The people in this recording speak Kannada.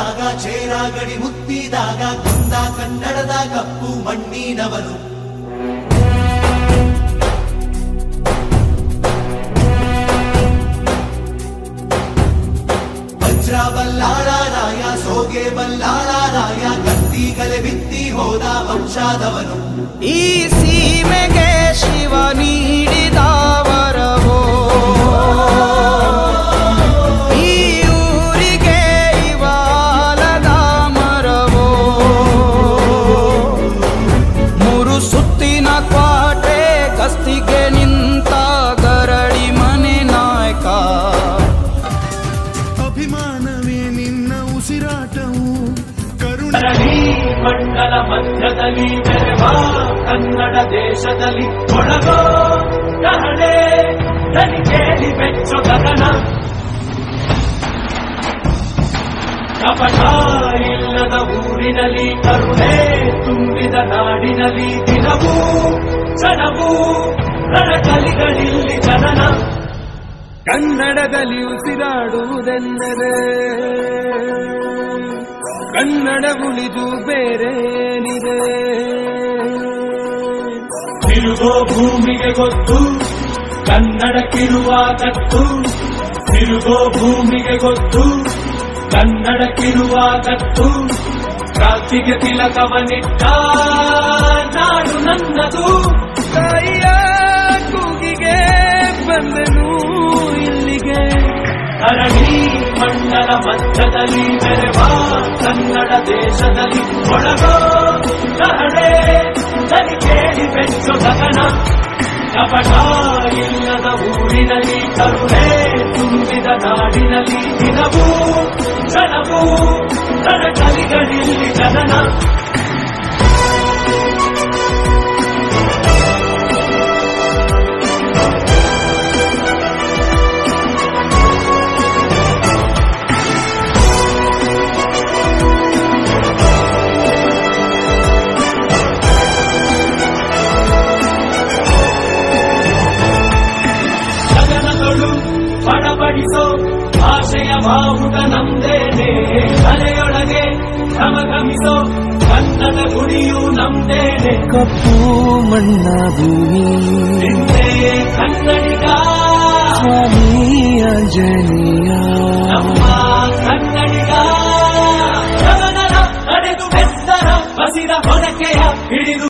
ಬಂದಾಗ ಚೇರಾಗಡಿ ಮುತ್ತಿದಾಗ ಕೊಂದ ಕನ್ನಡದ ಕಪ್ಪು ಮಣ್ಣಿನವನು ವಜ್ರ ಬಲ್ಲಾಳರಾಯ ಸೋಗೆ ಬಲ್ಲಾಳರಾಯ ಕತ್ತಿಗಲೆ ಬಿತ್ತಿ ಹೋದ ವಂಶಾದವನು ಈ ಸೀಮೆಗೆ ಶಿವ ನೀಡಿದ ವರವೋ ಈ ಊರಿಗೆ ಇವಾಲದ ಮರವೋ ಮೂರು ಸುತ್ತಿನ ಕ್ವಾಟೆ ಕಸ್ತಿಗೆ ನಿಂತ ಗರಡಿ ಮನೆ ನಾಯಕ ಅಭಿಮಾನವೇ ನಿನ್ನ ಉಸಿರಾಟವು ಕರುಣ ಕರಡಿ ಮಂಡಲ ಮಧ್ಯದಲ್ಲಿ ಬೆರೆವ ಕನ್ನಡ ದೇಶದಲ್ಲಿ ಒಳಗೋ ಕಹಳೆ ದನಿ ಕೇಳಿ ಬೆಚ್ಚು ಗಗನ ಕಪಟ ಇಲ್ಲದ ಊರಿನಲ್ಲಿ ಕರುಣೆ ತುಂಬಿದ ನಾಡಿನಲ್ಲಿ ದಿನವೂ ಕ್ಷಣವೂ ರಣಕಲಿಗಳಿಲ್ಲಿ ಜನನ ಕನ್ನಡದಲ್ಲಿ ಉಸಿರಾಡುವುದೆಂದರೆ ಕನ್ನಡ ಉಳಿದು ಬೇರೇನಿದೆ ತಿರುಗೋ ಭೂಮಿಗೆ ಗೊತ್ತು ಕನ್ನಡಕ್ಕಿರುವ ಕತ್ತು ತಿರುಗೋ ಭೂಮಿಗೆ ಗೊತ್ತು ಕನ್ನಡಕ್ಕಿರುವ ಕತ್ತು ಕ್ರಾಂತಿಗೆ ತಿಲಕವನಿಟ್ಟ ನಾಡು ನನ್ನದು ತಾಯಿಯ ಕೂಗಿಗೆ ಬಂದನು ಇಲ್ಲಿಗೆ ಧರಣಿ ಮಂಡಲ ಮಧ್ಯದಲ್ಲಿ ಬೆರೆವ ಕನ್ನಡ ದೇಶದಲ್ಲಿ ಒಳಗೋ ಕಹಳೆ ದನಿ ಕೇಳಿ ಬೆಚ್ಚು ಗಗನ ಕಪಟ ಇಲ್ಲದ ಊರಿನಲ್ಲಿ ಕರುಣೆ ತುಂಬಿದ ನಾಡಿನಲ್ಲಿ ದಿನವೂ ಕ್ಷಣವೂ ಕಲಿಗಳಿಲ್ಲಿ ಜನನ ಗಗನದೊಳು ಬಡಬಡಿಸೋ ಭಾಷೆಯ ಬಾವುಟ ನಮ್ದೇನೆ ತಲೆಯೊಳಗೆ ಘಮಘಮಿಸೋ ಕನ್ನಡ ಗುಡಿಯು ನಮ್ದೇನೆ ಕಪ್ಪು ಮಣ್ಣ ಭೂಮಿ ನಿಂದೆ ಕನ್ನಡಿಗ ಸ್ವಾಮಿ ಆಂಜನೇಯ ನಮ್ಮ ಕನ್ನಡಿಗ ಗಗನದ ನಡೆದು ಬೆಸ್ತರ ಬಸಿದ ಹೊರಕೆಯ ಹಿಡಿದು